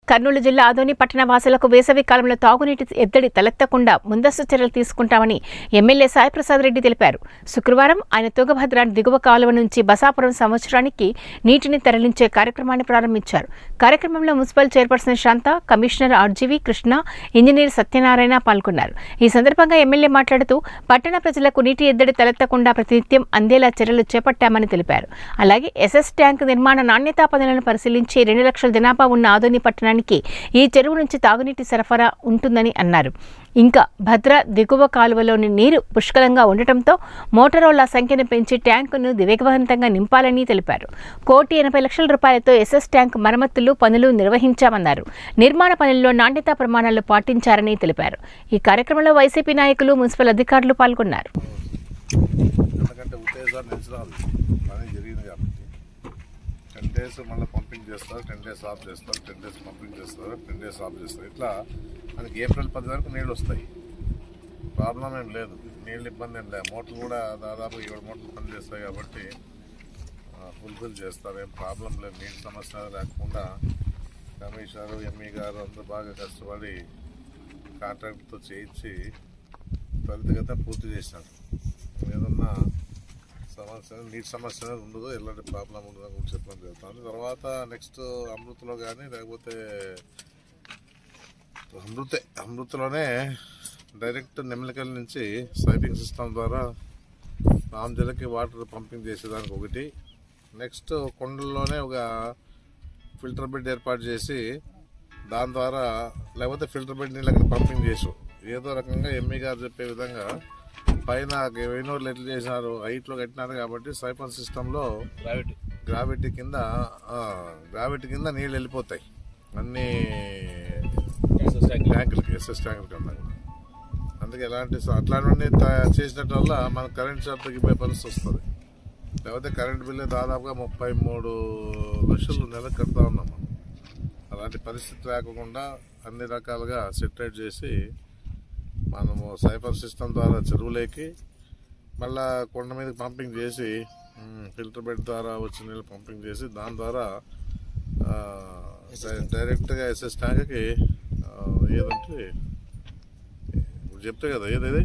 కర్నూలు జిల్లా ఆదోని పట్టణ వాసులకు వేసవి కాలంలో తాగునీటి ఎద్దడి తలెత్తకుండా ముందస్తు చర్యలు తీసుకుంటామని ఎమ్మెల్యే సాయిప్రసాద్ రెడ్డి తెలిపారు శుక్రవారం ఆయన తుంగభద్ర దిగువ కాలువ నుంచి బసాపురం సంవత్సరానికి నీటిని తరలించే కార్యక్రమాన్ని ప్రారంభించారు కార్యక్రమంలో municipal chairperson Shanta commissioner RGV Krishna engineer Satyanarayana పాల్గొన్నారు ఈ సందర్భంగా ఎమ్మెల్యే మాట్లాడుతూ పట్టణ ప్రజలకు నీటి ఎద్దడి తలెత్తకుండా ప్రతినిత్యం అందేలా చర్యలు చేపట్టామని తెలిపారు అలాగే ఎస్ఎస్ ట్యాంక్ నిర్మాణ నాణ్యతా పనులను పరిశీలించి రెండు లక్షల జనాభా ఉన్న ఆదోని పట్టణానికి ఈ చెరువు నుంచి తాగునీటి సరఫరా ఉంటుందని అన్నారు ఇంకా భద్ర దిగువ కాలువలోని నీరు పుష్కలంగా ఉండటంతో మోటరోల సంఖ్యను పెంచి ట్యాంకును వేగవంతంగా నింపాలని తెలిపారు కోటి ఎనభై లక్షల రూపాయలతో ఎస్ఎస్ ట్యాంక్ మరమ్మతులు పనులు నిర్వహించామన్నారు నిర్మాణ పనుల్లో నాణ్యతా ప్రమాణాలు పాటించారని తెలిపారు ఈ కార్యక్రమంలో వైసీపీ నాయకులు మున్సిపల్ అధికారులు పాల్గొన్నారు ఎందుకంటే ఉత్తేజాన్ని నిలిచిరాదు పని జరిగింది కాబట్టి టెన్ డేస్ మళ్ళీ పంపింగ్ చేస్తారు టెన్ డేస్ ఆఫ్ చేస్తారు టెన్ డేస్ పంపింగ్ చేస్తారు టెన్ డేస్ ఆఫ్ చేస్తారు ఇట్లా మనకి ఏప్రిల్ పది వరకు నీళ్ళు వస్తాయి ప్రాబ్లం ఏం లేదు నీళ్ళు ఇబ్బంది ఏం లేదు మోటార్లు కూడా దాదాపు ఏడు మోటార్లు పని చేస్తాయి కాబట్టి ఫుల్ఫిల్ చేస్తారు ఏం ప్రాబ్లం లేదు నీటి సమస్య రాకుండా కమిషనర్ ఎంఈ గారు అందరూ బాగా కష్టపడి కాంట్రాక్ట్తో చేయించి త్వరితగత పూర్తి చేసినారు ఏదన్నా సమస్య నీటి సమస్య అనేది ఉండదు ఎలాంటి ప్రాబ్లం ఉండదు అని కూడా చెప్పడం జరుగుతుంది తర్వాత నెక్స్ట్ అమృతలో కానీ లేకపోతే అమృతే అమృతలోనే డైరెక్ట్ నెమ్మలికల నుంచి సైపింగ్ సిస్టమ్ ద్వారా రామజలకి వాటర్ పంపింగ్ చేసేదానికి ఒకటి నెక్స్ట్ కొండల్లోనే ఒక ఫిల్టర్ బెడ్ ఏర్పాటు చేసి దాని ద్వారా లేకపోతే ఫిల్టర్ బెడ్ నీళ్ళు అక్కడ పంపింగ్ చేసు ఏదో రకంగా ఎంఈ గారు చెప్పే విధంగా పైన వెయినోర్లు ఎట్లా చేసినారు హైట్లో కట్టినారు కాబట్టి సైఫన్ సిస్టంలో గ్రావిటీ గ్రావిటీ కింద గ్రావిటీ కింద నీళ్ళు వెళ్ళిపోతాయి అన్ని ట్యాంకులకి ఎస్ఎస్ ట్యాంకుల కింద కూడా. అందుకే ఎలాంటి స- అట్లాంటివన్నీ త- చేసినట్టు వల్ల మనకు కరెంట్ షాప్ తగ్గిపోయే పరిస్థితి వస్తుంది లేకపోతే కరెంట్ బిల్లు దాదాపుగా ముప్పై మూడు లక్షలు నెలకు కడతా ఉన్నాం మనం అలాంటి పరిస్థితి రాకుండా అన్ని రకాలుగా సెటరేట్ చేసి మనము సైఫర్ సిస్టమ్ ద్వారా చెరువులేకి మళ్ళా కొండ మీదకి పంపింగ్ చేసి మ్, ఫిల్టర్ బెడ్ ద్వారా వచ్చిన నీళ్ళు పంపింగ్ చేసి దాని ద్వారా ఆ, డై- డైరెక్ట్గా ఎస్ఎస్ ట్యాంక్కి ఆ, ఏదంటే ఇప్పుడు చెప్తే కదా ఏదేది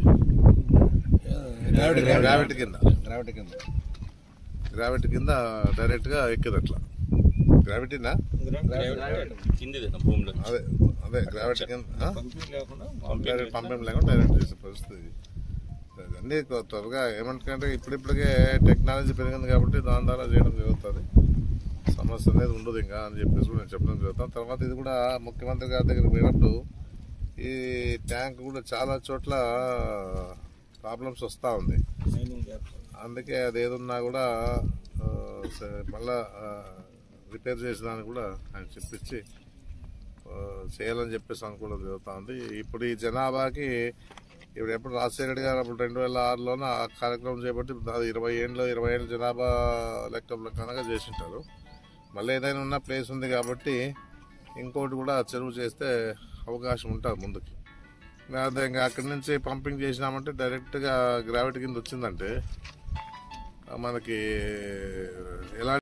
గ్రావిటీ కింద గ్రావిటీ కింద గ్రావిటీ కింద డైరెక్ట్గా ఎక్కేది అట్లా గ్రావిటీనా కిందిది నా భూమిలో అదే అదే గ్రావిటీ కింద ఆ? పంపింగ్ లేకుండా డైరెక్ట్ పంపేం లేకుండా డైరెక్ట్ చేసే పరిస్థితి అన్నీ కొ- త్వరగా ఏమంటే ఇప్పుడిప్పటికే టెక్నాలజీ పెరిగింది కాబట్టి దాని ద్వారా చేయడం జరుగుతుంది సమస్య అనేది ఉండదు ఇంకా అని చెప్పేసి కూడా నేను చెప్పడం జరుగుతాను తర్వాత ఇది కూడా ముఖ్యమంత్రి గారి దగ్గరికి పోయినప్పుడు ఈ ట్యాంక్ కూడా చాలా చోట్ల ప్రాబ్లమ్స్ వస్తూ ఉంది అందుకే అది ఏదున్నా కూడా ఆ, స- మళ్ళా రిపేర్ చేసేదానికి కూడా ఆయన చెప్పించి ఆ, చేయాలని చెప్పేసి అనుకోవడం జరుగుతూ ఉంది ఇప్పుడు ఈ జనాభాకి ఇప్పుడు ఎప్పుడు రాజశేఖర రెడ్డి గారు అప్పుడు రెండు వేల ఆరులోన ఆ కార్యక్రమం చేపట్టి దాదాపు ఇరవై ఏళ్ళు ఇరవై ఏళ్ళ జనాభా లెక్క లెక్కనగా చేసింటారు మళ్ళీ ఏదైనా ఉన్న ప్లేస్ ఉంది కాబట్టి ఇంకోటి కూడా చెరువు చేస్తే అవకాశం ఉంటుంది ముందుకి అదే ఇంకా అక్కడి నుంచి పంపింగ్ చేసినామంటే డైరెక్ట్గా గ్రావిటీ కింద వచ్చిందంటే మనకి ఎలా